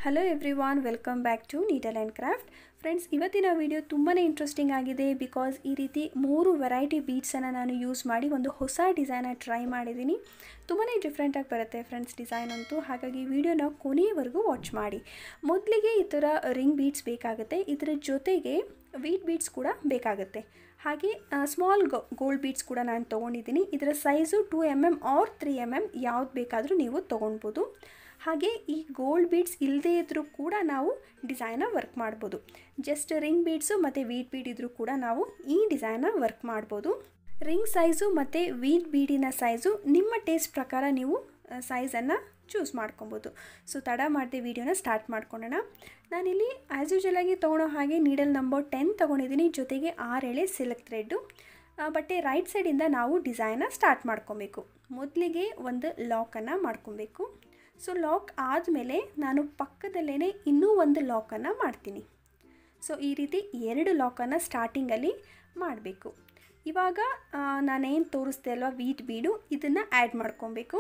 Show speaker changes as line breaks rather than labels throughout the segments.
hello everyone welcome back to needle and craft friends ಇವತ್ತಿನ video ತುಂಬಾ interesting ಆಗಿದೆ because ಈ ರೀತಿ ಮೂರು ವೆರೈಟಿ ಬೀಡ್ಸನ್ನು ನಾನು ಯೂಸ್ ಮಾಡಿ ಒಂದು ಹೊಸ ಡಿಸೈನ ಟ್ರೈ ಮಾಡಿದ್ದೀನಿ ತುಂಬಾ ಡಿಫ್ರೆಂಟಾಗಿ ಬರುತ್ತೆ ಫ್ರೆಂಡ್ಸ್ ಡಿಸೈನ್ ಅಂತೂ ಹಾಗಾಗಿ ವಿಡಿಯೋನ ಕೊನೆಯವರೆಗೂ ವಾಚ್ ಮಾಡಿ ಮೊದಲಿಗೆ ಈ ಥರ ರಿಂಗ್ ಬೀಡ್ಸ್ ಬೇಕಾಗುತ್ತೆ ಇದರ ಜೊತೆಗೆ ವೀಟ್ ಬೀಡ್ಸ್ ಕೂಡ ಬೇಕಾಗುತ್ತೆ ಹಾಗೆ ಸ್ಮಾಲ್ ಗೋಲ್ಡ್ ಬೀಡ್ಸ್ ಕೂಡ ನಾನು ತೊಗೊಂಡಿದ್ದೀನಿ ಇದರ size two M M or three M M ಯಾವ್ದು ಬೇಕಾದರೂ ನೀವು ತೊಗೊಳ್ಬೋದು ಹಾಗೆ ಈ ಗೋಲ್ಡ್ ಬೀಡ್ಸ್ ಇಲ್ಲದೇ ಇದ್ದರೂ ಕೂಡ ನಾವು ಡಿಸೈನ ವರ್ಕ್ ಮಾಡ್ಬೋದು ಜಸ್ಟ್ ರಿಂಗ್ ಬೀಡ್ಸು ಮತ್ತು ವೀಟ್ ಬೀಡ್ ಇದ್ದರೂ ಕೂಡ ನಾವು ಈ ಡಿಸೈನ ವರ್ಕ್ ಮಾಡ್ಬೋದು ರಿಂಗ್ ಸೈಜು ಮತ್ತು ವೀಟ್ ಬೀಡಿನ ಸೈಜು ನಿಮ್ಮ ಟೇಸ್ಟ್ ಪ್ರಕಾರ ನೀವು ಸೈಜನ್ನು ಚೂಸ್ ಮಾಡ್ಕೊಬೋದು ಸೊ ತಡ ಮಾಡದೆ ವೀಡಿಯೋನ ಸ್ಟಾರ್ಟ್ ಮಾಡ್ಕೊಳ್ಳೋಣ ನಾನಿಲ್ಲಿ ಆ್ಯಸ್ ಯೂಶಲ್ ಆಗಿ ತೊಗೊಳೋ ಹಾಗೆ ನೀಡಲ್ ನಂಬರ್ ಟೆನ್ ತೊಗೊಂಡಿದ್ದೀನಿ ಜೊತೆಗೆ ಆರೆಳೆ ಸಿಲ್ಕ್ ಥ್ರೆಡ್ಡು ಬಟ್ಟೆ ರೈಟ್ ಸೈಡಿಂದ ನಾವು ಡಿಸೈನ ಸ್ಟಾರ್ಟ್ ಮಾಡ್ಕೊಬೇಕು ಮೊದಲಿಗೆ ಒಂದು ಲಾಕನ್ನು ಮಾಡ್ಕೊಬೇಕು ಸೊ ಲಾಕ್ ಆದಮೇಲೆ ನಾನು ಪಕ್ಕದಲ್ಲೇ ಇನ್ನೂ ಒಂದು ಲಾಕನ್ನು ಮಾಡ್ತೀನಿ ಸೊ ಈ ರೀತಿ ಎರಡು ಲಾಕನ್ನು ಸ್ಟಾರ್ಟಿಂಗಲ್ಲಿ ಮಾಡಬೇಕು ಇವಾಗ ನಾನೇನು ತೋರಿಸ್ದೆ ಅಲ್ವಾ ವೀಟ್ ಬೀಡು ಇದನ್ನು ಆ್ಯಡ್ ಮಾಡ್ಕೊಬೇಕು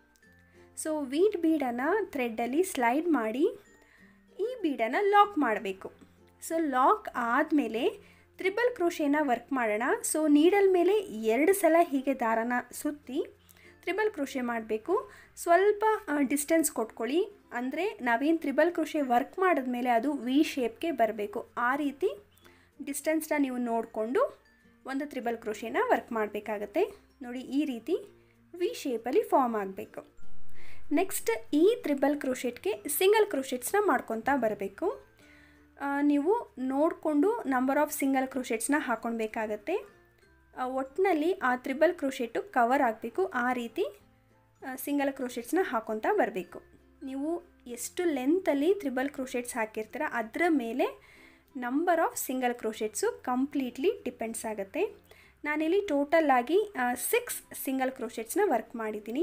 ಸೊ ವೀಟ್ ಬೀಡನ್ನು ಥ್ರೆಡ್ಡಲ್ಲಿ ಸ್ಲೈಡ್ ಮಾಡಿ ಈ ಬೀಡನ್ನು ಲಾಕ್ ಮಾಡಬೇಕು ಸೊ ಲಾಕ್ ಆದಮೇಲೆ ತ್ರಿಬಲ್ ಕ್ರೋಶೇನ ವರ್ಕ್ ಮಾಡೋಣ ಸೊ ನೀಡಲ್ ಮೇಲೆ ಎರಡು ಸಲ ಹೀಗೆ ದಾರನ ಸುತ್ತಿ ತ್ರಿಬಲ್ ಕ್ರೋಶೆ ಮಾಡಬೇಕು ಸ್ವಲ್ಪ ಡಿಸ್ಟೆನ್ಸ್ ಕೊಟ್ಕೊಳ್ಳಿ ಅಂದರೆ ನಾವೇನು ತ್ರಿಬಲ್ ಕ್ರೋಶೆ ವರ್ಕ್ ಮಾಡಿದ್ಮೇಲೆ ಅದು ವಿ ಶೇಪ್ಗೆ ಬರಬೇಕು ಆ ರೀತಿ ಡಿಸ್ಟೆನ್ಸ್ನ ನೀವು ನೋಡಿಕೊಂಡು ಒಂದು ತ್ರಿಬಲ್ ಕ್ರೋಶೆನ ವರ್ಕ್ ಮಾಡಬೇಕಾಗತ್ತೆ ನೋಡಿ ಈ ರೀತಿ ವಿ ಶೇಪಲ್ಲಿ ಫಾರ್ಮ್ ಆಗಬೇಕು ನೆಕ್ಸ್ಟ್ ಈ ತ್ರಿಬಲ್ ಕ್ರೋಶೆಟ್ಗೆ ಸಿಂಗಲ್ ಕ್ರೋಶೆಟ್ಸ್ನ ಮಾಡ್ಕೊತಾ ಬರಬೇಕು ನೀವು ನೋಡಿಕೊಂಡು ನಂಬರ್ ಆಫ್ ಸಿಂಗಲ್ ಕ್ರೋಶೆಟ್ಸ್ನ ಹಾಕ್ಕೊಳ್ಬೇಕಾಗತ್ತೆ ಒಟ್ಟಿನಲ್ಲಿ ಆ ತ್ರಿಬಲ್ ಕ್ರೋಶೆಟ್ಟು ಕವರ್ ಆಗಬೇಕು ಆ ರೀತಿ ಸಿಂಗಲ್ ಕ್ರೋಶೆಟ್ಸ್ನ ಹಾಕ್ಕೊತಾ ಬರಬೇಕು ನೀವು ಎಷ್ಟು ಲೆಂತಲ್ಲಿ ತ್ರಿಬಲ್ ಕ್ರೋಶೆಟ್ಸ್ ಹಾಕಿರ್ತೀರ ಅದರ ಮೇಲೆ number of single crochets completely depends ಆಗುತ್ತೆ ನಾನಿಲ್ಲಿ ಟೋಟಲ್ಲಾಗಿ ಸಿಕ್ಸ್ ಸಿಂಗಲ್ ಕ್ರೋಶೆಟ್ಸ್ನ ವರ್ಕ್ ಮಾಡಿದ್ದೀನಿ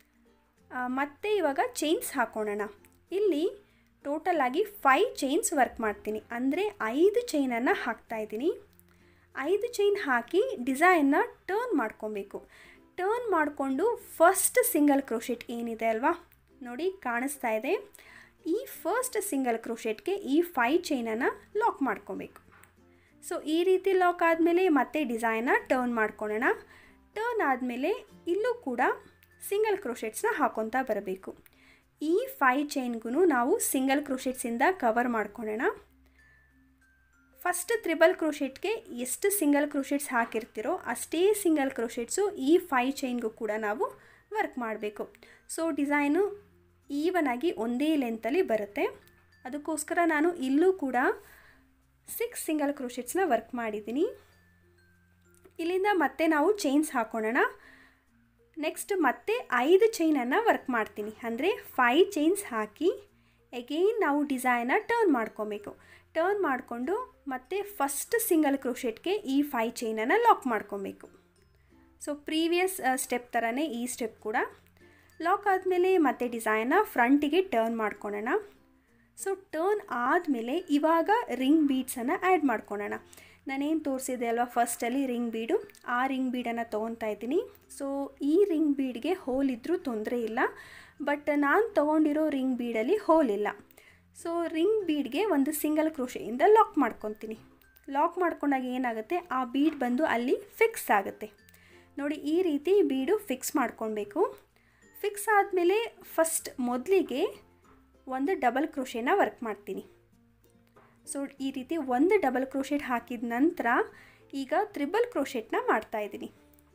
ಮತ್ತು ಇವಾಗ ಚೈನ್ಸ್ ಹಾಕೋಣ ಇಲ್ಲಿ ಟೋಟಲಾಗಿ ಫೈ ಚೈನ್ಸ್ ವರ್ಕ್ ಮಾಡ್ತೀನಿ ಅಂದರೆ ಐದು ಚೈನನ್ನು ಹಾಕ್ತಾಯಿದ್ದೀನಿ ಐದು ಚೈನ್ ಹಾಕಿ ಡಿಸೈನ್ನ ಟರ್ನ್ ಮಾಡ್ಕೊಬೇಕು ಟರ್ನ್ ಮಾಡಿಕೊಂಡು ಫಸ್ಟ್ ಸಿಂಗಲ್ ಕ್ರೋಶೆಟ್ ಏನಿದೆ ಅಲ್ವಾ ನೋಡಿ ಕಾಣಿಸ್ತಾ ಇದೆ ಈ ಫಸ್ಟ್ ಸಿಂಗಲ್ ಕ್ರೋಶೆಟ್ಗೆ ಈ ಫೈ ಚೈನನ್ನು ಲಾಕ್ ಮಾಡ್ಕೊಬೇಕು ಸೊ ಈ ರೀತಿ ಲಾಕ್ ಆದಮೇಲೆ ಮತ್ತೆ ಡಿಸೈನ್ನ ಟರ್ನ್ ಮಾಡ್ಕೊಳ್ಳೋಣ ಟರ್ನ್ ಆದಮೇಲೆ ಇಲ್ಲೂ ಕೂಡ ಸಿಂಗಲ್ ಕ್ರೋಶೆಟ್ಸ್ನ ಹಾಕೊತಾ ಬರಬೇಕು ಈ ಫೈ ಚೈನ್ಗೂ ನಾವು ಸಿಂಗಲ್ ಕ್ರೋಶೆಟ್ಸಿಂದ ಕವರ್ ಮಾಡ್ಕೊಳ್ಳೋಣ ಫಸ್ಟ್ ತ್ರಿಬಲ್ ಕ್ರೋಶೆಟ್ಗೆ ಎಷ್ಟು ಸಿಂಗಲ್ ಕ್ರೋಶೆಟ್ಸ್ ಹಾಕಿರ್ತೀರೋ ಅಷ್ಟೇ ಸಿಂಗಲ್ ಕ್ರೋಶೆಟ್ಸು ಈ ಫೈ ಚೈನ್ಗೂ ಕೂಡ ನಾವು ವರ್ಕ್ ಮಾಡಬೇಕು ಸೊ ಡಿಸೈನು ಈವನ್ ಆಗಿ ಒಂದೇ ಲೆಂತಲ್ಲಿ ಬರುತ್ತೆ ಅದಕ್ಕೋಸ್ಕರ ನಾನು ಇಲ್ಲೂ ಕೂಡ ಸಿಕ್ಸ್ ಸಿಂಗಲ್ ಕ್ರೋಶೆಟ್ಸ್ನ ವರ್ಕ್ ಮಾಡಿದ್ದೀನಿ ಇಲ್ಲಿಂದ ಮತ್ತೆ ನಾವು ಚೈನ್ಸ್ ಹಾಕೋಣ ನೆಕ್ಸ್ಟ್ ಮತ್ತೆ ಐದು ಚೈನನ್ನು ವರ್ಕ್ ಮಾಡ್ತೀನಿ ಅಂದರೆ ಫೈ ಚೈನ್ಸ್ ಹಾಕಿ ಎಗೇನ್ ನಾವು ಡಿಸೈನ ಟರ್ನ್ ಮಾಡ್ಕೊಬೇಕು ಟರ್ನ್ ಮಾಡಿಕೊಂಡು ಮತ್ತೆ ಫಸ್ಟ್ ಸಿಂಗಲ್ ಕ್ರೋಶೆಟ್ಗೆ ಈ ಫೈ ಚೈನನ್ನು ಲಾಕ್ ಮಾಡ್ಕೊಬೇಕು ಸೊ ಪ್ರೀವಿಯಸ್ ಸ್ಟೆಪ್ ಥರನೇ ಈ ಸ್ಟೆಪ್ ಕೂಡ ಲಾಕ್ ಆದಮೇಲೆ ಮತ್ತೆ ಡಿಸೈನ ಫ್ರಂಟಿಗೆ ಟರ್ನ್ ಮಾಡ್ಕೊಳ್ಳೋಣ ಸೊ ಟರ್ನ್ ಆದಮೇಲೆ ಇವಾಗ ರಿಂಗ್ ಬೀಡ್ಸನ್ನು ಆ್ಯಡ್ ಮಾಡ್ಕೊಳ್ಳೋಣ ನಾನೇನು ತೋರಿಸಿದೆ ಅಲ್ವಾ ಫಸ್ಟಲ್ಲಿ ರಿಂಗ್ ಬೀಡು ಆ ರಿಂಗ್ ಬೀಡನ್ನು ತೊಗೊತಾ ಇದ್ದೀನಿ ಸೊ ಈ ರಿಂಗ್ ಬೀಡ್ಗೆ ಹೋಲ್ ಇದ್ದರೂ ತೊಂದರೆ ಇಲ್ಲ ಬಟ್ ನಾನು ತೊಗೊಂಡಿರೋ ರಿಂಗ್ ಬೀಡಲ್ಲಿ ಹೋಲ್ ಇಲ್ಲ ಸೊ ರಿಂಗ್ ಬೀಡ್ಗೆ ಒಂದು ಸಿಂಗಲ್ ಕ್ರೋಶೆಯಿಂದ ಲಾಕ್ ಮಾಡ್ಕೊತೀನಿ ಲಾಕ್ ಮಾಡ್ಕೊಂಡಾಗ ಏನಾಗುತ್ತೆ ಆ ಬೀಡ್ ಬಂದು ಅಲ್ಲಿ ಫಿಕ್ಸ್ ಆಗುತ್ತೆ ನೋಡಿ ಈ ರೀತಿ ಬೀಡು ಫಿಕ್ಸ್ ಮಾಡ್ಕೊಳ್ಬೇಕು ಫಿಕ್ಸ್ ಆದಮೇಲೆ ಫಸ್ಟ್ ಮೊದಲಿಗೆ ಒಂದು ಡಬಲ್ ಕ್ರೋಶೆನ ವರ್ಕ್ ಮಾಡ್ತೀನಿ ಸೊ ಈ ರೀತಿ ಒಂದು ಡಬಲ್ ಕ್ರೋಶೆಟ್ ಹಾಕಿದ ನಂತರ ಈಗ ತ್ರಿಬಲ್ ಕ್ರೋಶೆಟ್ನ ಮಾಡ್ತಾಯಿದ್ದೀನಿ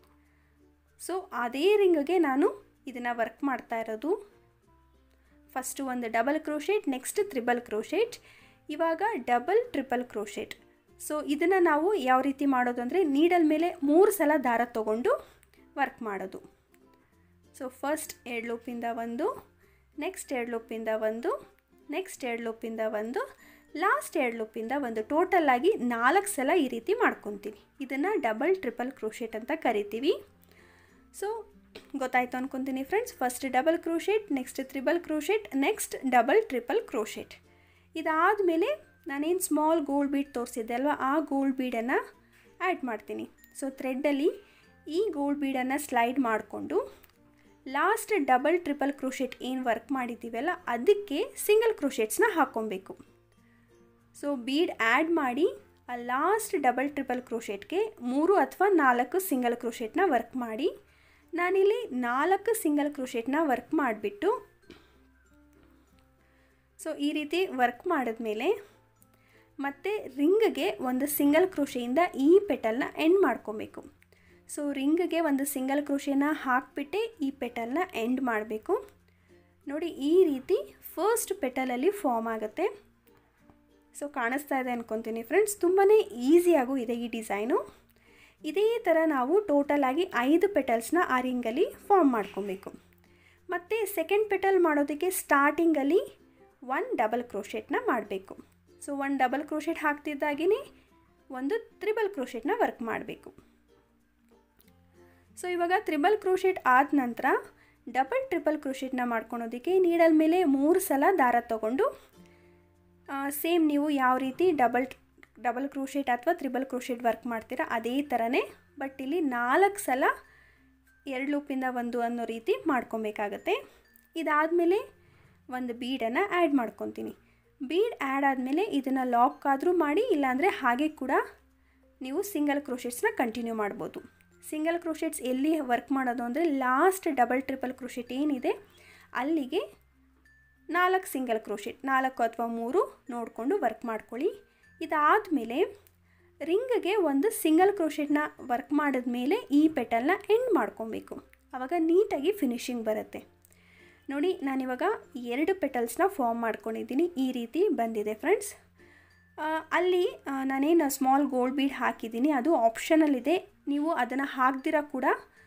ಸೊ ಅದೇ ರಿಂಗ್ಗೆ ನಾನು ಇದನ್ನು ವರ್ಕ್ ಮಾಡ್ತಾ ಇರೋದು ಫಸ್ಟು ಒಂದು double crochet next triple crochet ಇವಾಗ ಡಬಲ್ ಟ್ರಿಬಲ್ ಕ್ರೋಶೆಟ್ ಸೊ ಇದನ್ನು ನಾವು ಯಾವ ರೀತಿ ಮಾಡೋದು ಅಂದರೆ ನೀಡಲ್ ಮೇಲೆ ಮೂರು ಸಲ ದಾರ ತೊಗೊಂಡು ವರ್ಕ್ ಮಾಡೋದು ಸೊ ಫಸ್ಟ್ ಎರಡು ಲೂಪಿಂದ ಒಂದು ನೆಕ್ಸ್ಟ್ ಎರಡು ಲೂಪಿಂದ ಒಂದು ನೆಕ್ಸ್ಟ್ ಎರಡು ಲೂಪಿಂದ ಒಂದು ಲಾಸ್ಟ್ ಎರಡು ಲೂಪಿಂದ ಒಂದು ಟೋಟಲಾಗಿ ನಾಲ್ಕು ಸಲ ಈ ರೀತಿ ಮಾಡ್ಕೊತೀವಿ ಇದನ್ನು ಡಬಲ್ ಟ್ರಿಪಲ್ ಕ್ರೋಶೆಟ್ ಅಂತ ಕರಿತೀವಿ ಸೊ ಗೊತ್ತಾಯ್ತು ಅನ್ಕೊತೀನಿ friends first double crochet next triple crochet next double triple crochet ಇದಾದಮೇಲೆ ನಾನೇನು ಸ್ಮಾಲ್ ಗೋಲ್ಡ್ ಬೀಡ್ ತೋರಿಸಿದ್ದೆ ಅಲ್ವಾ ಆ ಗೋಲ್ಡ್ ಬೀಡನ್ನು ಆ್ಯಡ್ ಮಾಡ್ತೀನಿ ಸೊ ಥ್ರೆಡ್ಡಲ್ಲಿ ಈ ಗೋಲ್ಡ್ ಬೀಡನ್ನು ಸ್ಲೈಡ್ ಮಾಡಿಕೊಂಡು ಲಾಸ್ಟ್ ಡಬಲ್ ಟ್ರಿಪಲ್ ಕ್ರೋಶೆಟ್ ಏನು ವರ್ಕ್ ಮಾಡಿದ್ದೀವಲ್ಲ ಅದಕ್ಕೆ ಸಿಂಗಲ್ ಕ್ರೋಶೆಟ್ಸ್ನ ಹಾಕ್ಕೊಬೇಕು ಸೊ ಬೀಡ್ ಆ್ಯಡ್ ಮಾಡಿ ಆ ಲಾಸ್ಟ್ ಡಬಲ್ ಟ್ರಿಪಲ್ ಕ್ರೋಶೆಟ್ಗೆ ಮೂರು ಅಥವಾ ನಾಲ್ಕು ಸಿಂಗಲ್ ಕ್ರೋಶೆಟ್ನ ವರ್ಕ್ ಮಾಡಿ ನಾನಿಲ್ಲಿ ನಾಲ್ಕು ಸಿಂಗಲ್ ಕ್ರೋಶೆಟ್ನ ವರ್ಕ್ ಮಾಡಿಬಿಟ್ಟು ಸೊ ಈ ರೀತಿ ವರ್ಕ್ ಮಾಡಿದ್ಮೇಲೆ ಮತ್ತು ರಿಂಗ್ಗೆ ಒಂದು ಸಿಂಗಲ್ ಕ್ರೋಶೆಯಿಂದ ಈ ಪೆಟಲ್ನ ಎಂಡ್ ಮಾಡ್ಕೊಬೇಕು ಸೊ ರಿಂಗ್ಗೆ ಒಂದು ಸಿಂಗಲ್ ಕ್ರೋಶೆನ ಹಾಕಿಬಿಟ್ಟೆ ಈ ಪೆಟಲ್ನ ಎಂಡ್ ಮಾಡಬೇಕು ನೋಡಿ ಈ ರೀತಿ ಫಸ್ಟ್ ಪೆಟಲಲ್ಲಿ ಫಾರ್ಮ್ ಆಗುತ್ತೆ ಸೊ ಕಾಣಿಸ್ತಾ ಇದೆ ಅಂದ್ಕೊತೀನಿ ಫ್ರೆಂಡ್ಸ್ ತುಂಬಾ ಈಸಿಯಾಗೂ ಇದೆ ಈ ಡಿಸೈನು ಇದೇ ಥರ ನಾವು ಟೋಟಲಾಗಿ ಐದು ಪೆಟಲ್ಸ್ನ ಆ ರಿಂಗಲ್ಲಿ ಫಾರ್ಮ್ ಮಾಡ್ಕೊಬೇಕು ಮತ್ತು ಸೆಕೆಂಡ್ ಪೆಟಲ್ ಮಾಡೋದಕ್ಕೆ ಸ್ಟಾರ್ಟಿಂಗಲ್ಲಿ ಒನ್ ಡಬಲ್ ಕ್ರೋಶೆಟ್ನ ಮಾಡಬೇಕು ಸೊ ಒನ್ ಡಬಲ್ ಕ್ರೋಶೆಟ್ ಹಾಕ್ತಿದ್ದಾಗೇ ಒಂದು ತ್ರಿಬಲ್ ಕ್ರೋಶೆಟ್ನ ವರ್ಕ್ ಮಾಡಬೇಕು ಸೊ ಇವಾಗ ತ್ರಿಬಲ್ ಕ್ರೋಶೆಟ್ ಆದ ನಂತರ ಡಬಲ್ ಟ್ರಿಬಲ್ ಕ್ರೋಶೆಟ್ನ ಮಾಡ್ಕೊಳೋದಕ್ಕೆ ನೀಡಲ್ ಮೇಲೆ ಮೂರು ಸಲ ದಾರ ತಗೊಂಡು ಸೇಮ್ ನೀವು ಯಾವ ರೀತಿ ಡಬಲ್ ಡಬಲ್ ಕ್ರೋಶೆಟ್ ಅಥವಾ ತ್ರಿಬಲ್ ಕ್ರೋಶೆಟ್ ವರ್ಕ್ ಮಾಡ್ತೀರಾ ಅದೇ ಥರನೇ ಬಟ್ ಇಲ್ಲಿ ನಾಲ್ಕು ಸಲ ಎರಡು ಲೂಪಿಂದ ಒಂದು ಅನ್ನೋ ರೀತಿ ಮಾಡ್ಕೊಬೇಕಾಗತ್ತೆ ಇದಾದಮೇಲೆ ಒಂದು ಬೀಡನ್ನು ಆ್ಯಡ್ ಮಾಡ್ಕೊತೀನಿ ಬೀಡ್ ಆ್ಯಡ್ ಆದಮೇಲೆ ಇದನ್ನು ಲಾಕ್ ಆದರೂ ಮಾಡಿ ಇಲ್ಲಾಂದರೆ ಹಾಗೆ ಕೂಡ ನೀವು ಸಿಂಗಲ್ ಕ್ರೋಶೆಟ್ಸ್ನ ಕಂಟಿನ್ಯೂ ಮಾಡ್ಬೋದು ಸಿಂಗಲ್ ಕ್ರೋಶೆಟ್ಸ್ ಎಲ್ಲಿ ವರ್ಕ್ ಮಾಡೋದು ಅಂದರೆ ಲಾಸ್ಟ್ ಡಬಲ್ ಟ್ರಿಪಲ್ ಕ್ರೋಶೆಟ್ ಏನಿದೆ ಅಲ್ಲಿಗೆ ನಾಲ್ಕು ಸಿಂಗಲ್ ಕ್ರೋಶೆಟ್ ನಾಲ್ಕು ಅಥವಾ ಮೂರು ನೋಡಿಕೊಂಡು ವರ್ಕ್ ಮಾಡ್ಕೊಳ್ಳಿ ಇದಾದಮೇಲೆ ರಿಂಗ್ಗೆ ಒಂದು ಸಿಂಗಲ್ ಕ್ರೋಶೆಟ್ನ ವರ್ಕ್ ಮಾಡಿದ್ಮೇಲೆ ಈ ಪೆಟಲ್ನ ಎಂಡ್ ಮಾಡ್ಕೊಬೇಕು ಆವಾಗ ನೀಟಾಗಿ ಫಿನಿಶಿಂಗ್ ಬರುತ್ತೆ ನೋಡಿ ನಾನಿವಾಗ ಎರಡು ಪೆಟಲ್ಸ್ನ ಫಾರ್ಮ್ ಮಾಡ್ಕೊಂಡಿದ್ದೀನಿ ಈ ರೀತಿ ಬಂದಿದೆ ಫ್ರೆಂಡ್ಸ್ ಅಲ್ಲಿ ನಾನೇನು ಸ್ಮಾಲ್ ಗೋಲ್ಡ್ ಬೀಡ್ ಹಾಕಿದ್ದೀನಿ ಅದು ಆಪ್ಷನಲ್ ಇದೆ ನೀವು ಅದನ್ನು ಹಾಕ್ದಿರ ಕೂಡ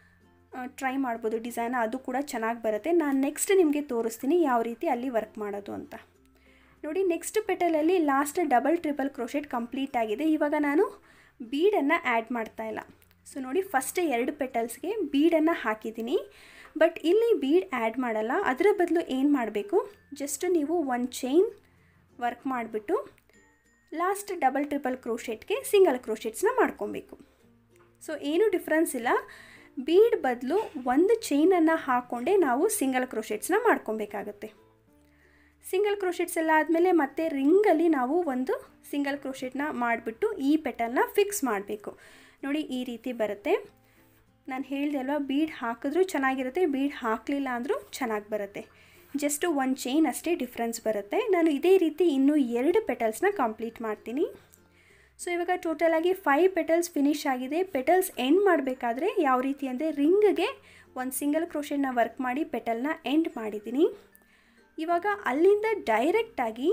ಟ್ರೈ ಮಾಡ್ಬೋದು ಡಿಸೈನ ಅದು ಕೂಡ ಚೆನ್ನಾಗಿ ಬರುತ್ತೆ ನಾನು ನೆಕ್ಸ್ಟ್ ನಿಮಗೆ ತೋರಿಸ್ತೀನಿ ಯಾವ ರೀತಿ ಅಲ್ಲಿ ವರ್ಕ್ ಮಾಡೋದು ಅಂತ ನೋಡಿ ನೆಕ್ಸ್ಟ್ ಪೆಟಲಲ್ಲಿ last double triple crochet complete ಆಗಿದೆ ಇವಾಗ ನಾನು ಬೀಡನ್ನು ಆ್ಯಡ್ ಮಾಡ್ತಾ ಇಲ್ಲ ಸೊ ನೋಡಿ ಫಸ್ಟ್ ಎರಡು ಪೆಟಲ್ಸ್ಗೆ ಬೀಡನ್ನು ಹಾಕಿದ್ದೀನಿ ಬಟ್ ಇಲ್ಲಿ ಬೀಡ್ ಆ್ಯಡ್ ಮಾಡಲ್ಲ ಅದರ ಬದಲು ಏನು ಮಾಡಬೇಕು ಜಸ್ಟ್ ನೀವು ಒಂದು ಚೈನ್ ವರ್ಕ್ ಮಾಡಿಬಿಟ್ಟು ಲಾಸ್ಟ್ ಡಬಲ್ ಟ್ರಿಪಲ್ ಕ್ರೋಶೆಟ್ಗೆ ಸಿಂಗಲ್ ಕ್ರೋಶೆಟ್ಸ್ನ ಮಾಡ್ಕೊಬೇಕು ಸೊ ಏನೂ ಡಿಫ್ರೆನ್ಸ್ ಇಲ್ಲ ಬೀಡ್ ಬದಲು ಒಂದು ಚೈನನ್ನು ಹಾಕ್ಕೊಂಡೇ ನಾವು ಸಿಂಗಲ್ ಕ್ರೋಶೆಟ್ಸ್ನ ಮಾಡ್ಕೊಬೇಕಾಗತ್ತೆ ಸಿಂಗಲ್ ಕ್ರೋಶೆಟ್ಸ್ ಎಲ್ಲ ಆದಮೇಲೆ ಮತ್ತೆ ರಿಂಗಲ್ಲಿ ನಾವು ಒಂದು ಸಿಂಗಲ್ ಕ್ರೋಶೆಟ್ನ ಮಾಡಿಬಿಟ್ಟು ಈ ಪೆಟಲ್ನ ಫಿಕ್ಸ್ ಮಾಡಬೇಕು ನೋಡಿ ಈ ರೀತಿ ಬರುತ್ತೆ ನಾನು ಹೇಳಿದೆ ಅಲ್ವಾ ಬೀಡ್ ಹಾಕಿದ್ರೂ ಚೆನ್ನಾಗಿರುತ್ತೆ ಬೀಡ್ ಹಾಕಲಿಲ್ಲ ಅಂದರೂ ಚೆನ್ನಾಗಿ ಬರುತ್ತೆ ಜಸ್ಟ್ ಒಂದು ಚೈನ್ ಅಷ್ಟೇ ಡಿಫ್ರೆನ್ಸ್ ಬರುತ್ತೆ ನಾನು ಇದೇ ರೀತಿ ಇನ್ನೂ ಎರಡು ಪೆಟಲ್ಸ್ನ ಕಂಪ್ಲೀಟ್ ಮಾಡ್ತೀನಿ ಸೊ ಇವಾಗ ಟೋಟಲಾಗಿ ಫೈವ್ ಪೆಟಲ್ಸ್ ಫಿನಿಶ್ ಆಗಿದೆ ಪೆಟಲ್ಸ್ ಎಂಡ್ ಮಾಡಬೇಕಾದ್ರೆ ಯಾವ ರೀತಿ ಅಂದರೆ ರಿಂಗ್ಗೆ ಒಂದು ಸಿಂಗಲ್ ಕ್ರೋಶೆಟ್ನ ವರ್ಕ್ ಮಾಡಿ ಪೆಟಲ್ನ ಎಂಡ್ ಮಾಡಿದ್ದೀನಿ ಇವಾಗ ಅಲ್ಲಿಂದ ಡೈರೆಕ್ಟಾಗಿ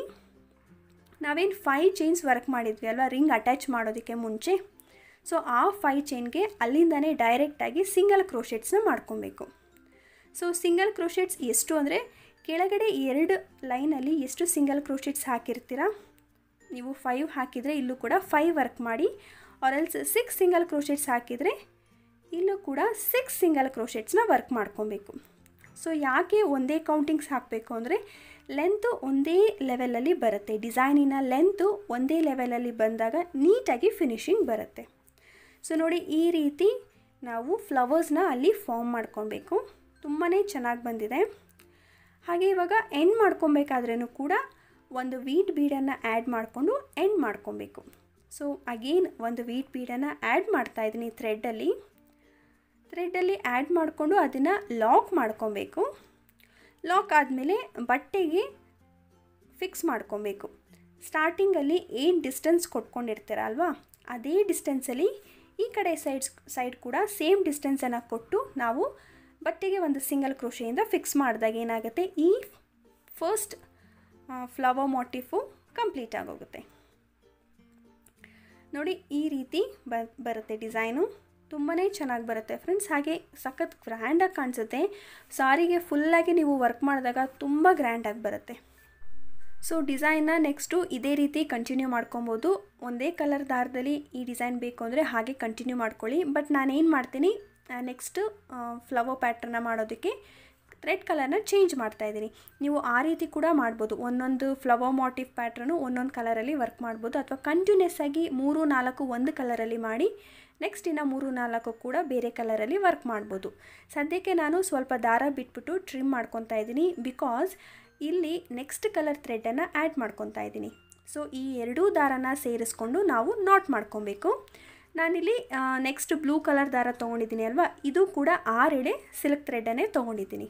ನಾವೇನು ಫೈವ್ ಚೈನ್ಸ್ ವರ್ಕ್ ಮಾಡಿದ್ವಿ ಅಲ್ವಾ ರಿಂಗ್ ಅಟ್ಯಾಚ್ ಮಾಡೋದಕ್ಕೆ ಮುಂಚೆ ಸೊ ಆ ಫೈವ್ ಚೈನ್ಗೆ ಅಲ್ಲಿಂದನೇ ಡೈರೆಕ್ಟಾಗಿ ಸಿಂಗಲ್ ಕ್ರೋಶೆಟ್ಸ್ನ ಮಾಡ್ಕೊಬೇಕು ಸೊ ಸಿಂಗಲ್ ಕ್ರೋಶೆಟ್ಸ್ ಎಷ್ಟು ಅಂದರೆ ಕೆಳಗಡೆ ಎರಡು ಲೈನಲ್ಲಿ ಎಷ್ಟು ಸಿಂಗಲ್ ಕ್ರೋಶೆಟ್ಸ್ ಹಾಕಿರ್ತೀರಾ ನೀವು ಫೈವ್ ಹಾಕಿದರೆ ಇಲ್ಲೂ ಕೂಡ ಫೈವ್ ವರ್ಕ್ ಮಾಡಿ ಆರೆಲ್ಸ್ ಸಿಕ್ಸ್ ಸಿಂಗಲ್ ಕ್ರೋಶೆಟ್ಸ್ ಹಾಕಿದರೆ ಇಲ್ಲೂ ಕೂಡ ಸಿಕ್ಸ್ ಸಿಂಗಲ್ ಕ್ರೋಶೆಟ್ಸ್ನ ವರ್ಕ್ ಮಾಡ್ಕೊಬೇಕು ಸೊ ಯಾಕೆ ಒಂದೇ ಕೌಂಟಿಂಗ್ಸ್ ಹಾಕಬೇಕು ಅಂದರೆ ಲೆಂತು ಒಂದೇ ಲೆವೆಲಲ್ಲಿ ಬರುತ್ತೆ ಡಿಸೈನಿನ ಲೆಂತು ಒಂದೇ ಲೆವೆಲಲ್ಲಿ ಬಂದಾಗ ನೀಟಾಗಿ ಫಿನಿಶಿಂಗ್ ಬರುತ್ತೆ ಸೊ ನೋಡಿ ಈ ರೀತಿ ನಾವು ಫ್ಲವರ್ಸ್ನ ಅಲ್ಲಿ ಫಾರ್ಮ್ ಮಾಡ್ಕೊಬೇಕು ತುಂಬಾ ಚೆನ್ನಾಗಿ ಬಂದಿದೆ ಹಾಗೆ ಇವಾಗ ಎಂಡ್ ಮಾಡ್ಕೊಬೇಕಾದ್ರೂ ಕೂಡ ಒಂದು ವೀಟ್ ಬೀಡನ್ನು ಆ್ಯಡ್ ಮಾಡಿಕೊಂಡು ಎಂಡ್ ಮಾಡ್ಕೊಬೇಕು ಸೊ ಅಗೇನ್ ಒಂದು ವೀಟ್ ಬೀಡನ್ನು ಆ್ಯಡ್ ಮಾಡ್ತಾಯಿದ್ದೀನಿ ಥ್ರೆಡ್ಡಲ್ಲಿ ಥ್ರೆಡ್ಡಲ್ಲಿ ಆ್ಯಡ್ ಮಾಡಿಕೊಂಡು ಅದನ್ನು ಲಾಕ್ ಮಾಡ್ಕೊಬೇಕು ಲಾಕ್ ಆದಮೇಲೆ ಬಟ್ಟೆಗೆ ಫಿಕ್ಸ್ ಮಾಡ್ಕೊಬೇಕು ಸ್ಟಾರ್ಟಿಂಗಲ್ಲಿ ಏನು ಡಿಸ್ಟೆನ್ಸ್ ಕೊಟ್ಕೊಂಡಿರ್ತೀರ ಅಲ್ವಾ ಅದೇ ಡಿಸ್ಟೆನ್ಸಲ್ಲಿ ಈ ಕಡೆ ಸೈಡ್ಸ್ ಸೈಡ್ ಕೂಡ ಸೇಮ್ ಡಿಸ್ಟೆನ್ಸನ್ನು ಕೊಟ್ಟು ನಾವು ಬಟ್ಟೆಗೆ ಒಂದು ಸಿಂಗಲ್ ಕ್ರೋಶೆಯಿಂದ ಫಿಕ್ಸ್ ಮಾಡಿದಾಗ ಏನಾಗುತ್ತೆ ಈ ಫಸ್ಟ್ ಫ್ಲವರ್ ಮೋಟಿಫು ಕಂಪ್ಲೀಟ್ ಆಗೋಗುತ್ತೆ ನೋಡಿ ಈ ರೀತಿ ಬ ಬರುತ್ತೆ ಡಿಸೈನು ತುಂಬಾ ಚೆನ್ನಾಗಿ ಬರುತ್ತೆ ಫ್ರೆಂಡ್ಸ್ ಹಾಗೆ ಸಖತ್ ಗ್ರ್ಯಾಂಡಾಗಿ ಕಾಣಿಸುತ್ತೆ ಸಾರಿಗೆ ಫುಲ್ಲಾಗಿ ನೀವು ವರ್ಕ್ ಮಾಡಿದಾಗ ತುಂಬ ಗ್ರ್ಯಾಂಡಾಗಿ ಬರುತ್ತೆ ಸೊ ಡಿಸೈನ್ನ ನೆಕ್ಸ್ಟು ಇದೇ ರೀತಿ ಕಂಟಿನ್ಯೂ ಮಾಡ್ಕೊಬೋದು ಒಂದೇ ಕಲರ್ ದಾರದಲ್ಲಿ ಈ ಡಿಸೈನ್ ಬೇಕು ಅಂದರೆ ಹಾಗೆ ಕಂಟಿನ್ಯೂ ಮಾಡ್ಕೊಳ್ಳಿ ಬಟ್ ನಾನೇನು ಮಾಡ್ತೀನಿ ನೆಕ್ಸ್ಟ್ ಫ್ಲವರ್ ಪ್ಯಾಟ್ರನ್ನ ಮಾಡೋದಕ್ಕೆ ರೆಡ್ ಕಲರ್ನ ಚೇಂಜ್ ಮಾಡ್ತಾ ಇದ್ದೀನಿ ನೀವು ಆ ರೀತಿ ಕೂಡ ಮಾಡ್ಬೋದು ಒಂದೊಂದು ಫ್ಲವರ್ ಮೋಟಿವ್ ಪ್ಯಾಟ್ರನು ಒಂದೊಂದು ಕಲರಲ್ಲಿ ವರ್ಕ್ ಮಾಡ್ಬೋದು ಅಥವಾ ಕಂಟಿನ್ಯೂಸ್ ಆಗಿ ಮೂರು ನಾಲ್ಕು ಒಂದು ಕಲರಲ್ಲಿ ಮಾಡಿ ನೆಕ್ಸ್ಟ್ ಇನ್ನು ಮೂರು ನಾಲ್ಕು ಕೂಡ ಬೇರೆ ಕಲರಲ್ಲಿ ವರ್ಕ್ ಮಾಡ್ಬೋದು ಸದ್ಯಕ್ಕೆ ನಾನು ಸ್ವಲ್ಪ ದಾರ ಬಿಟ್ಬಿಟ್ಟು ಟ್ರಿಮ್ ಮಾಡ್ಕೊತಾ ಇದ್ದೀನಿ ಬಿಕಾಸ್ ಇಲ್ಲಿ ನೆಕ್ಸ್ಟ್ ಕಲರ್ ಥ್ರೆಡನ್ನು ಆ್ಯಡ್ ಮಾಡ್ಕೊತಾ ಇದ್ದೀನಿ ಸೊ ಈ ಎರಡೂ ದಾರನ ಸೇರಿಸ್ಕೊಂಡು ನಾವು ನಾಟ್ ಮಾಡ್ಕೊಬೇಕು ನಾನಿಲ್ಲಿ ನೆಕ್ಸ್ಟ್ ಬ್ಲೂ ಕಲರ್ ದಾರ ತೊಗೊಂಡಿದ್ದೀನಿ ಅಲ್ವಾ ಇದು ಕೂಡ ಆರೆಡೆ ಸಿಲ್ಕ್ ಥ್ರೆಡನ್ನೇ ತೊಗೊಂಡಿದ್ದೀನಿ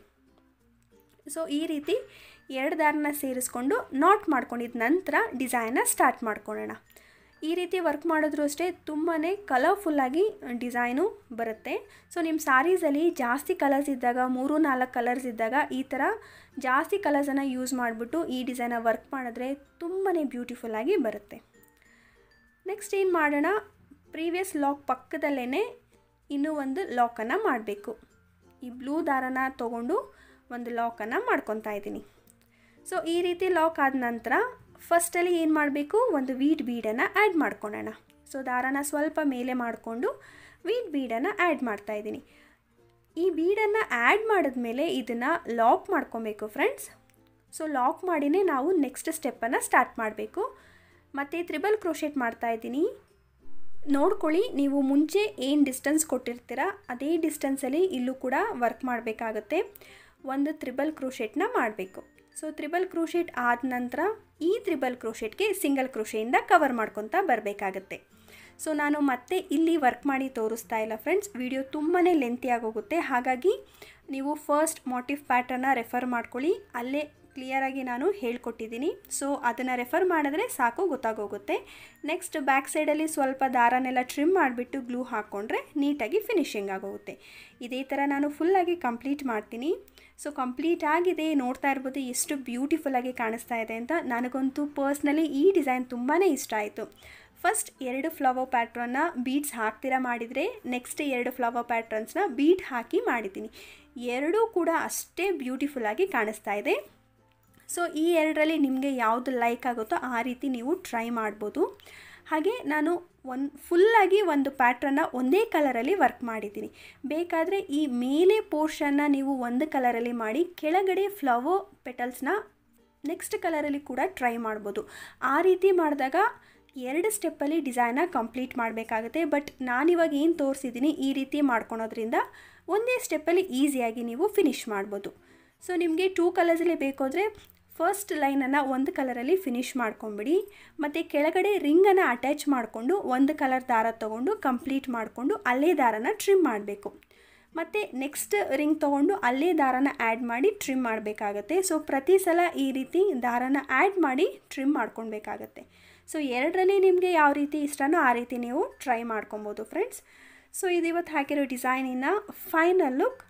ಸೊ ಈ ರೀತಿ ಎರಡು ದಾರನ ಸೇರಿಸ್ಕೊಂಡು ನಾಟ್ ಮಾಡ್ಕೊಂಡಿದ್ದ ನಂತರ ಡಿಸೈನ್ನ ಸ್ಟಾರ್ಟ್ ಮಾಡ್ಕೊಳ್ಳೋಣ ಈ ರೀತಿ ವರ್ಕ್ ಮಾಡಿದ್ರು ಅಷ್ಟೇ ತುಂಬಾ ಕಲರ್ಫುಲ್ಲಾಗಿ ಡಿಸೈನು ಬರುತ್ತೆ ಸೊ ನಿಮ್ಮ ಸ್ಯಾರೀಸಲ್ಲಿ ಜಾಸ್ತಿ ಕಲರ್ಸ್ ಇದ್ದಾಗ ಮೂರು ನಾಲ್ಕು ಕಲರ್ಸ್ ಇದ್ದಾಗ ಈ ಥರ ಜಾಸ್ತಿ ಕಲರ್ಸನ್ನು ಯೂಸ್ ಮಾಡಿಬಿಟ್ಟು ಈ ಡಿಸೈನ ವರ್ಕ್ ಮಾಡಿದ್ರೆ ತುಂಬಾ ಬ್ಯೂಟಿಫುಲ್ಲಾಗಿ ಬರುತ್ತೆ ನೆಕ್ಸ್ಟ್ ಏನು ಮಾಡೋಣ ಪ್ರೀವಿಯಸ್ ಲಾಕ್ ಪಕ್ಕದಲ್ಲೇ ಇನ್ನೂ ಒಂದು ಲಾಕನ್ನು ಮಾಡಬೇಕು ಈ ಬ್ಲೂ ದಾರನ ತೊಗೊಂಡು ಒಂದು ಲಾಕನ್ನು ಮಾಡ್ಕೊತಾ ಇದ್ದೀನಿ ಸೊ ಈ ರೀತಿ ಲಾಕ್ ಆದ ನಂತರ ಫಸ್ಟಲ್ಲಿ ಏನು ಮಾಡಬೇಕು ಒಂದು ವೀಟ್ ಬೀಡನ್ನು ಆ್ಯಡ್ ಮಾಡ್ಕೊಳ್ಳೋಣ ಸೊ ದಾರನ ಸ್ವಲ್ಪ ಮೇಲೆ ಮಾಡಿಕೊಂಡು ವೀಟ್ ಬೀಡನ್ನು ಆ್ಯಡ್ ಮಾಡ್ತಾಯಿದ್ದೀನಿ ಈ ಬೀಡನ್ನು ಆ್ಯಡ್ ಮಾಡಿದ್ಮೇಲೆ ಇದನ್ನು ಲಾಕ್ ಮಾಡ್ಕೊಬೇಕು ಫ್ರೆಂಡ್ಸ್ ಸೊ ಲಾಕ್ ಮಾಡಿನೇ ನಾವು ನೆಕ್ಸ್ಟ್ ಸ್ಟೆಪ್ಪನ್ನು ಸ್ಟಾರ್ಟ್ ಮಾಡಬೇಕು ಮತ್ತು ತ್ರಿಬಲ್ ಕ್ರೋಶೆಟ್ ಮಾಡ್ತಾಯಿದ್ದೀನಿ ನೋಡ್ಕೊಳ್ಳಿ ನೀವು ಮುಂಚೆ ಏನು ಡಿಸ್ಟೆನ್ಸ್ ಕೊಟ್ಟಿರ್ತೀರ ಅದೇ ಡಿಸ್ಟೆನ್ಸಲ್ಲಿ ಇಲ್ಲೂ ಕೂಡ ವರ್ಕ್ ಮಾಡಬೇಕಾಗತ್ತೆ ಒಂದು ತ್ರಿಬಲ್ ಕ್ರೋಶೆಟ್ನ ಮಾಡಬೇಕು ಸೊ ತ್ರಿಬಲ್ ಕ್ರೋಶೆಟ್ ಆದ ನಂತರ ಈ ತ್ರಿಬಲ್ ಕ್ರೋಶೆಟ್ಗೆ ಸಿಂಗಲ್ ಕ್ರೋಶೆಯಿಂದ ಕವರ್ ಮಾಡ್ಕೊತಾ ಬರಬೇಕಾಗತ್ತೆ ಸೊ ನಾನು ಮತ್ತೆ ಇಲ್ಲಿ ವರ್ಕ್ ಮಾಡಿ ತೋರಿಸ್ತಾ ಇಲ್ಲ ಫ್ರೆಂಡ್ಸ್ ವಿಡಿಯೋ ತುಂಬಾ ಲೆಂತಿ ಆಗೋಗುತ್ತೆ ಹಾಗಾಗಿ ನೀವು ಫಸ್ಟ್ ಮೋಟಿವ್ ಪ್ಯಾಟರ್ನ ರೆಫರ್ ಮಾಡ್ಕೊಳ್ಳಿ ಅಲ್ಲೇ ಕ್ಲಿಯರಾಗಿ ನಾನು ಹೇಳ್ಕೊಟ್ಟಿದ್ದೀನಿ ಸೊ ಅದನ್ನು ರೆಫರ್ ಮಾಡಿದ್ರೆ ಸಾಕು ಗೊತ್ತಾಗೋಗುತ್ತೆ ನೆಕ್ಸ್ಟ್ ಬ್ಯಾಕ್ ಸೈಡಲ್ಲಿ ಸ್ವಲ್ಪ ದಾರನೆಲ್ಲ ಟ್ರಿಮ್ ಮಾಡಿಬಿಟ್ಟು ಗ್ಲೂ ಹಾಕ್ಕೊಂಡ್ರೆ ನೀಟಾಗಿ ಫಿನಿಶಿಂಗ್ ಆಗೋಗುತ್ತೆ ಇದೇ ಥರ ನಾನು ಫುಲ್ಲಾಗಿ ಕಂಪ್ಲೀಟ್ ಮಾಡ್ತೀನಿ ಸೊ ಕಂಪ್ಲೀಟ್ ಆಗಿದೆ ನೋಡ್ತಾ ಇರ್ಬೋದು ಎಷ್ಟು ಬ್ಯೂಟಿಫುಲ್ಲಾಗಿ ಕಾಣಿಸ್ತಾ ಇದೆ ಅಂತ ನನಗಂತೂ ಪರ್ಸ್ನಲಿ ಈ ಡಿಸೈನ್ ತುಂಬಾ ಇಷ್ಟ ಆಯಿತು ಫಸ್ಟ್ ಎರಡು ಫ್ಲವರ್ ಪ್ಯಾಟ್ರನ್ನ ಬೀಡ್ಸ್ ಹಾಕ್ತಿರ ಮಾಡಿದರೆ ನೆಕ್ಸ್ಟ್ ಎರಡು ಫ್ಲವರ್ ಪ್ಯಾಟ್ರನ್ಸ್ನ ಬೀಡ್ ಹಾಕಿ ಮಾಡಿದ್ದೀನಿ ಎರಡೂ ಕೂಡ ಅಷ್ಟೇ ಬ್ಯೂಟಿಫುಲ್ಲಾಗಿ ಕಾಣಿಸ್ತಾ ಇದೆ ಸೊ ಈ ಎರಡರಲ್ಲಿ ನಿಮಗೆ ಯಾವುದು ಲೈಕ್ ಆಗುತ್ತೋ ಆ ರೀತಿ ನೀವು ಟ್ರೈ ಮಾಡ್ಬೋದು ಹಾಗೆ ನಾನು ಒಂದು ಫುಲ್ಲಾಗಿ ಒಂದು ಪ್ಯಾಟ್ರನ್ನ ಒಂದೇ ಕಲರಲ್ಲಿ ವರ್ಕ್ ಮಾಡಿದ್ದೀನಿ ಬೇಕಾದರೆ ಈ ಮೇಲೆ ಪೋರ್ಷನ್ನ ನೀವು ಒಂದು ಕಲರಲ್ಲಿ ಮಾಡಿ ಕೆಳಗಡೆ ಫ್ಲವರ್ ಪೆಟಲ್ಸ್ನ ನೆಕ್ಸ್ಟ್ ಕಲರಲ್ಲಿ ಕೂಡ ಟ್ರೈ ಮಾಡ್ಬೋದು ಆ ರೀತಿ ಮಾಡಿದಾಗ ಎರಡು ಸ್ಟೆಪ್ಪಲ್ಲಿ ಡಿಸೈನ ಕಂಪ್ಲೀಟ್ ಮಾಡಬೇಕಾಗುತ್ತೆ ಬಟ್ ನಾನಿವಾಗ ಏನು ತೋರಿಸಿದ್ದೀನಿ ಈ ರೀತಿ ಮಾಡ್ಕೊಳೋದ್ರಿಂದ ಒಂದೇ ಸ್ಟೆಪ್ಪಲ್ಲಿ ಈಸಿಯಾಗಿ ನೀವು ಫಿನಿಷ್ ಮಾಡ್ಬೋದು ಸೊ ನಿಮಗೆ ಟೂ ಕಲರ್ಸಲ್ಲಿ ಬೇಕು ಅಂದರೆ ಫಸ್ಟ್ ಲೈನನ್ನು ಒಂದು ಕಲರಲ್ಲಿ ಫಿನಿಷ್ ಮಾಡ್ಕೊಂಬಿಡಿ ಮತ್ತು ಕೆಳಗಡೆ ರಿಂಗನ್ನು ಅಟ್ಯಾಚ್ ಮಾಡಿಕೊಂಡು ಒಂದು ಕಲರ್ ದಾರ ತೊಗೊಂಡು ಕಂಪ್ಲೀಟ್ ಮಾಡಿಕೊಂಡು ಅಲ್ಲೇ ದಾರನ ಟ್ರಿಮ್ ಮಾಡಬೇಕು ಮತ್ತು ನೆಕ್ಸ್ಟ್ ರಿಂಗ್ ತೊಗೊಂಡು ಅಲ್ಲೇ ದಾರನ ಆ್ಯಡ್ ಮಾಡಿ ಟ್ರಿಮ್ ಮಾಡಬೇಕಾಗತ್ತೆ ಸೊ ಪ್ರತಿ ಸಲ ಈ ರೀತಿ ದಾರನ ಆ್ಯಡ್ ಮಾಡಿ ಟ್ರಿಮ್ ಮಾಡ್ಕೊಳ್ಬೇಕಾಗತ್ತೆ ಸೊ ಎರಡರಲ್ಲಿ ನಿಮಗೆ ಯಾವ ರೀತಿ ಇಷ್ಟನೋ ಆ ರೀತಿ ನೀವು ಟ್ರೈ ಮಾಡ್ಕೊಬೋದು ಫ್ರೆಂಡ್ಸ್ ಸೊ ಇದು ಇವತ್ತು ಹಾಕಿರೋ ಡಿಸೈನಿನ ಫೈನಲ್ ಲುಕ್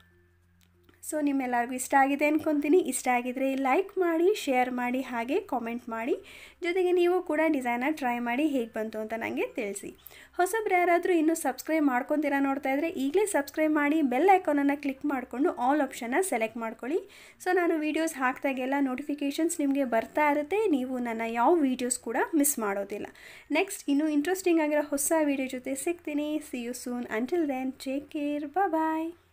ಸೊ ನಿಮ್ಮೆಲ್ಲರಿಗೂ ಇಷ್ಟ ಆಗಿದೆ ಅಂದ್ಕೊತೀನಿ ಇಷ್ಟ ಆಗಿದರೆ ಲೈಕ್ ಮಾಡಿ ಶೇರ್ ಮಾಡಿ ಹಾಗೆ ಕಾಮೆಂಟ್ ಮಾಡಿ ಜೊತೆಗೆ ನೀವು ಕೂಡ ಡಿಸೈನ ಟ್ರೈ ಮಾಡಿ ಹೇಗೆ ಬಂತು ಅಂತ ನನಗೆ ತಿಳಿಸಿ ಹೊಸಬ್ರು ಯಾರಾದರೂ ಇನ್ನೂ ಸಬ್ಸ್ಕ್ರೈಬ್ ಮಾಡ್ಕೊತೀರಾ ನೋಡ್ತಾ ಇದ್ದರೆ ಈಗಲೇ ಸಬ್ಸ್ಕ್ರೈಬ್ ಮಾಡಿ ಬೆಲ್ ಐಕಾನನ್ನು ಕ್ಲಿಕ್ ಮಾಡಿಕೊಂಡು ಆಲ್ ಆಪ್ಷನ್ನ ಸೆಲೆಕ್ಟ್ ಮಾಡ್ಕೊಳ್ಳಿ ಸೊ ನಾನು ವೀಡಿಯೋಸ್ ಹಾಕಿದಾಗೆಲ್ಲ ನೋಟಿಫಿಕೇಷನ್ಸ್ ನಿಮಗೆ ಬರ್ತಾ ಇರುತ್ತೆ ನೀವು ನನ್ನ ಯಾವ ವೀಡಿಯೋಸ್ ಕೂಡ ಮಿಸ್ ಮಾಡೋದಿಲ್ಲ ನೆಕ್ಸ್ಟ್ ಇನ್ನೂ ಇಂಟ್ರೆಸ್ಟಿಂಗ್ ಆಗಿರೋ ಹೊಸ ವೀಡಿಯೋ ಜೊತೆ ಸಿಗ್ತೀನಿ see you soon until then take care bye